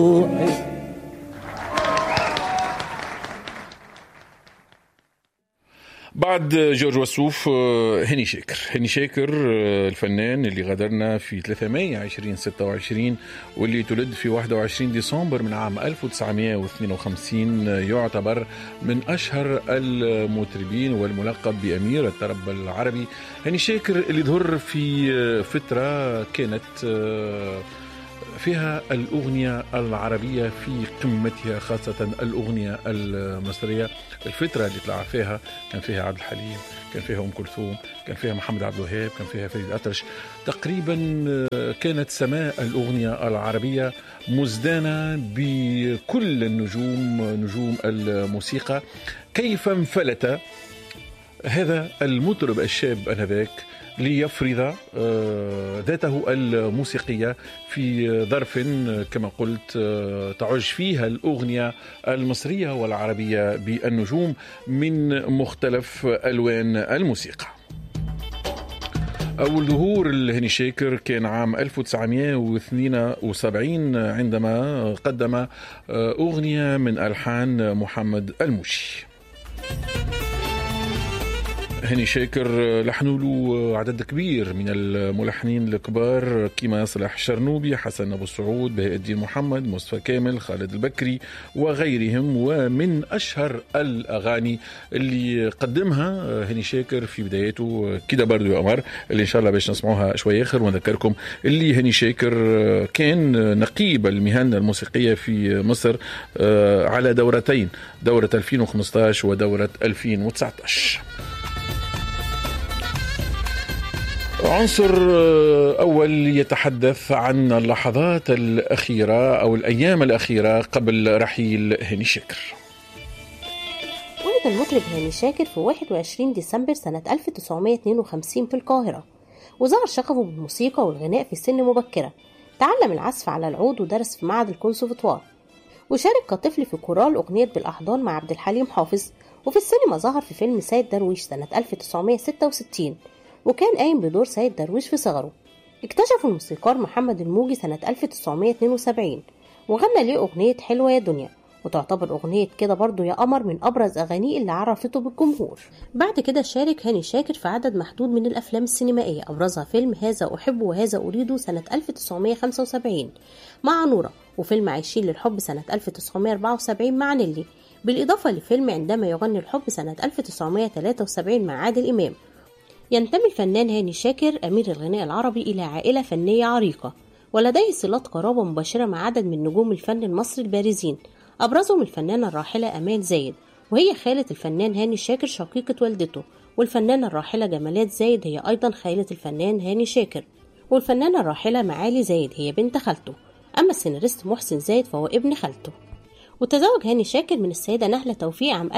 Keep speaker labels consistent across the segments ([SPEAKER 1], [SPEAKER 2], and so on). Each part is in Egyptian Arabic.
[SPEAKER 1] بعد جورج وسوف هاني شاكر هاني شاكر الفنان اللي غادرنا في 3 مايو 2026 واللي تولد في 21 ديسمبر من عام 1952 يعتبر من أشهر المطربين والملقب بأمير الطرب العربي هاني شاكر اللي ظهر في فترة كانت فيها الأغنية العربية في قمتها خاصة الأغنية المصرية الفترة اللي طلع فيها كان فيها عبد الحليم كان فيها أم كلثوم كان فيها محمد عبد الوهاب كان فيها فريد الأطرش تقريبا كانت سماء الأغنية العربية مزدانة بكل النجوم نجوم الموسيقى كيف انفلت هذا المطرب الشاب انذاك ليفرض ذاته الموسيقيه في ظرف كما قلت تعج فيها الاغنيه المصريه والعربيه بالنجوم من مختلف الوان الموسيقى. أول ظهور لهاني شاكر كان عام 1972 عندما قدم أغنية من ألحان محمد الموشي. هاني شاكر لحنوا له عدد كبير من الملحنين الكبار كما صلاح الشرنوبي حسن ابو السعود بهاء الدين محمد مصطفى كامل خالد البكري وغيرهم ومن اشهر الاغاني اللي قدمها هاني شاكر في بداياته كده برضو يا قمر اللي ان شاء الله باش نسمعوها شويه اخر ونذكركم اللي هاني شاكر كان نقيب المهن الموسيقيه في مصر على دورتين دوره 2015 ودوره 2019 عنصر أول يتحدث عن اللحظات الأخيرة أو الأيام الأخيرة قبل رحيل هاني شاكر
[SPEAKER 2] ولد المطرب هاني شاكر في 21 ديسمبر سنة 1952 في القاهرة وظهر شغفه بالموسيقى والغناء في سن مبكرة تعلم العزف على العود ودرس في معهد الكونسرفتوار وشارك كطفل في كورال أغنية بالأحضان مع عبد الحليم حافظ وفي السينما ظهر في فيلم سيد درويش سنة 1966 وكان قايم بدور سيد درويش في صغره اكتشف الموسيقار محمد الموجي سنة 1972 وغنى ليه أغنية حلوة يا دنيا وتعتبر أغنية كده برضو يا قمر من أبرز أغانيه اللي عرفته بالجمهور بعد كده شارك هاني شاكر في عدد محدود من الأفلام السينمائية أبرزها فيلم هذا أحب وهذا أريد سنة 1975 مع نورة وفيلم عايشين للحب سنة 1974 مع نيلي بالإضافة لفيلم عندما يغني الحب سنة 1973 مع عادل إمام ينتمي الفنان هاني شاكر أمير الغناء العربي إلى عائلة فنية عريقة ولديه صلات قرابة مباشرة مع عدد من نجوم الفن المصري البارزين أبرزهم الفنانة الراحلة أمال زايد وهي خالة الفنان هاني شاكر شقيقة والدته والفنانة الراحلة جمالات زايد هي أيضا خالة الفنان هاني شاكر والفنانة الراحلة معالي زايد هي بنت خالته أما السيناريست محسن زايد فهو ابن خالته وتزوج هاني شاكر من السيدة نهلة توفيق عام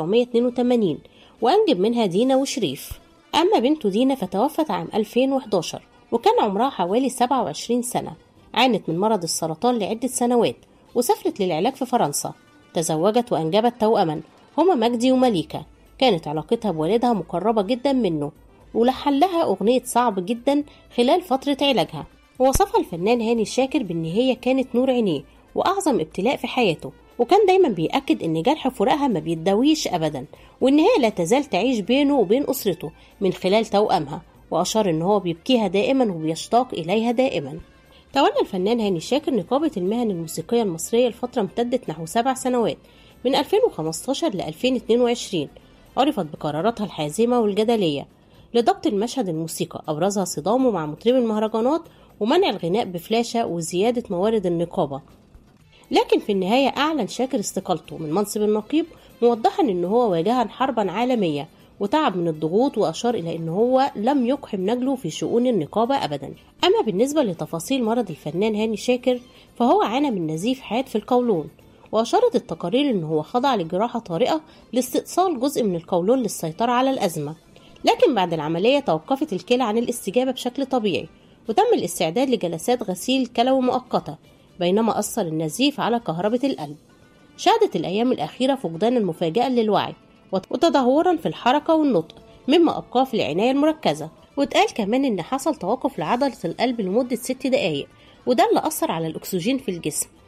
[SPEAKER 2] 1982 وأنجب منها دينا وشريف أما بنته دينا فتوفت عام 2011 وكان عمرها حوالي 27 سنة عانت من مرض السرطان لعدة سنوات وسافرت للعلاج في فرنسا تزوجت وأنجبت توأما هما مجدي ومليكة كانت علاقتها بوالدها مقربة جدا منه ولحن لها أغنية صعب جدا خلال فترة علاجها ووصفها الفنان هاني شاكر بأن هي كانت نور عينيه وأعظم ابتلاء في حياته وكان دايما بيأكد ان جرح فراقها ما بيتداويش ابدا وان هي لا تزال تعيش بينه وبين اسرته من خلال توأمها واشار ان هو بيبكيها دائما وبيشتاق اليها دائما تولى الفنان هاني شاكر نقابة المهن الموسيقية المصرية لفترة امتدت نحو سبع سنوات من 2015 ل 2022 عرفت بقراراتها الحازمة والجدلية لضبط المشهد الموسيقى أبرزها صدامه مع مطربي المهرجانات ومنع الغناء بفلاشة وزيادة موارد النقابة لكن في النهاية أعلن شاكر استقالته من منصب النقيب موضحا أن هو واجها حربا عالمية وتعب من الضغوط وأشار إلى أن هو لم يقحم نجله في شؤون النقابة أبدا أما بالنسبة لتفاصيل مرض الفنان هاني شاكر فهو عانى من نزيف حاد في القولون وأشارت التقارير أنه هو خضع لجراحة طارئة لاستئصال جزء من القولون للسيطرة على الأزمة لكن بعد العملية توقفت الكلى عن الاستجابة بشكل طبيعي وتم الاستعداد لجلسات غسيل كلوي مؤقتة بينما أثر النزيف على كهربة القلب شهدت الأيام الأخيرة فقدان المفاجأة للوعي وتدهورا في الحركة والنطق مما أبقاه في العناية المركزة واتقال كمان إن حصل توقف لعضلة القلب لمدة ست دقايق وده اللي أثر على الأكسجين في الجسم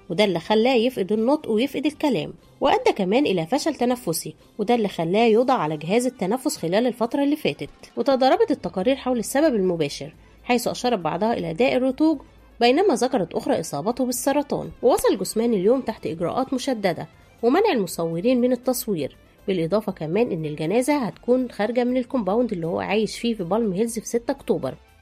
[SPEAKER 2] وده اللي خلاه يفقد النطق ويفقد الكلام وأدى كمان إلى فشل تنفسي وده اللي خلاه يوضع على جهاز التنفس خلال الفترة اللي فاتت وتضاربت التقارير حول السبب المباشر حيث أشارت بعضها إلى داء الرتوج بينما ذكرت أخرى إصابته بالسرطان ووصل جثمان اليوم تحت إجراءات مشددة ومنع المصورين من التصوير بالإضافة كمان إن الجنازة هتكون خارجة من الكومباوند اللي هو عايش فيه في بالم هيلز في 6 أكتوبر